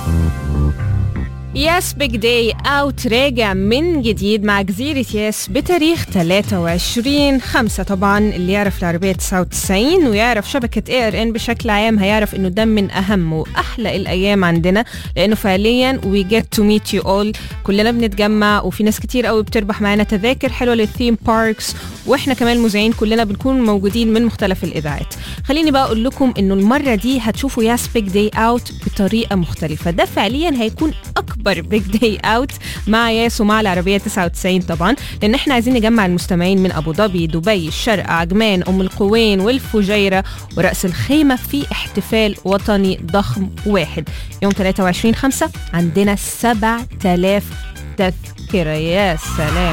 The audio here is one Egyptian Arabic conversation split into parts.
ياس بيج داي اوت راجع من جديد مع جزيرة ياس بتاريخ 23 5 طبعا اللي يعرف العربية 99 ويعرف شبكة اي ار ان بشكل عام هيعرف انه ده من اهم واحلى الايام عندنا لانه فعليا وي جيت تو ميت يو اول كلنا بنتجمع وفي ناس كتير قوي بتربح معانا تذاكر حلوة للثيم باركس واحنا كمان مذيعين كلنا بنكون موجودين من مختلف الاذاعات خليني بقى اقول لكم انه المرة دي هتشوفوا ياس بيج داي اوت بطريقة مختلفة ده فعليا هيكون اكبر بيج داي اوت مع ياس ومع العربيه 99 طبعا لان احنا عايزين نجمع المستمعين من ابو ظبي دبي الشرق عجمان ام القوين والفجيره وراس الخيمه في احتفال وطني ضخم واحد يوم 23 5 عندنا 7000 تذكره يا سلام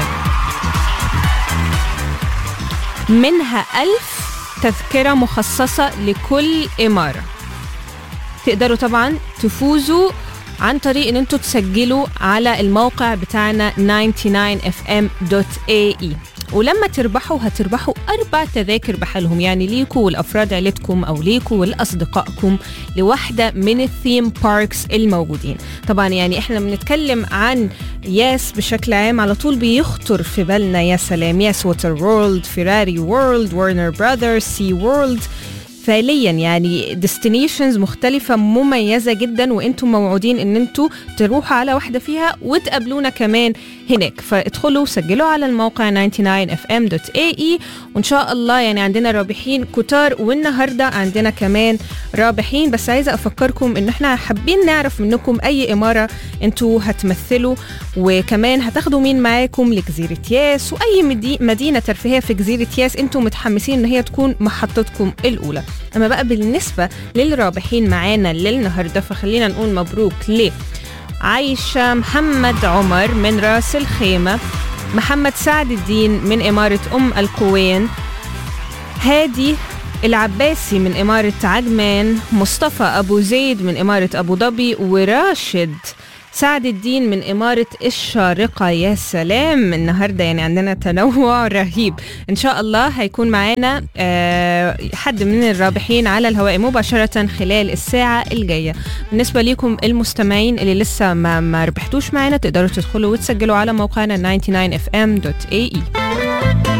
منها 1000 تذكره مخصصه لكل اماره تقدروا طبعا تفوزوا عن طريق ان انتوا تسجلوا على الموقع بتاعنا 99fm.ae ولما تربحوا هتربحوا أربع تذاكر بحالهم يعني ليكوا والأفراد عيلتكم أو ليكوا ولأصدقائكم لواحدة من الثيم باركس الموجودين طبعا يعني احنا بنتكلم عن ياس بشكل عام على طول بيخطر في بالنا يا سلام ياس ووتر وورلد فيراري وورلد ورنر براذرز سي وورلد فعليا يعني ديستنيشنز مختلفة مميزة جدا وانتم موعودين ان انتوا تروحوا على واحدة فيها وتقابلونا كمان هناك فادخلوا سجلوا على الموقع 99fm.ae وان شاء الله يعني عندنا رابحين كتار والنهاردة عندنا كمان رابحين بس عايزة افكركم ان احنا حابين نعرف منكم اي امارة انتوا هتمثلوا وكمان هتاخدوا مين معاكم لجزيرة ياس واي مدي- مدينة ترفيهية في جزيرة ياس انتوا متحمسين ان هي تكون محطتكم الاولى اما بقى بالنسبة للرابحين معانا للنهاردة فخلينا نقول مبروك ل عايشة محمد عمر من راس الخيمة محمد سعد الدين من إمارة أم القوين هادي العباسي من إمارة عجمان مصطفى أبو زيد من إمارة أبو ظبي وراشد سعد الدين من إمارة الشارقة يا سلام النهاردة يعني عندنا تنوع رهيب إن شاء الله هيكون معانا آه، حد من الرابحين على الهواء مباشرة خلال الساعة الجاية بالنسبة ليكم المستمعين اللي لسه ما, ما ربحتوش معانا تقدروا تدخلوا وتسجلوا على موقعنا 99fm.ae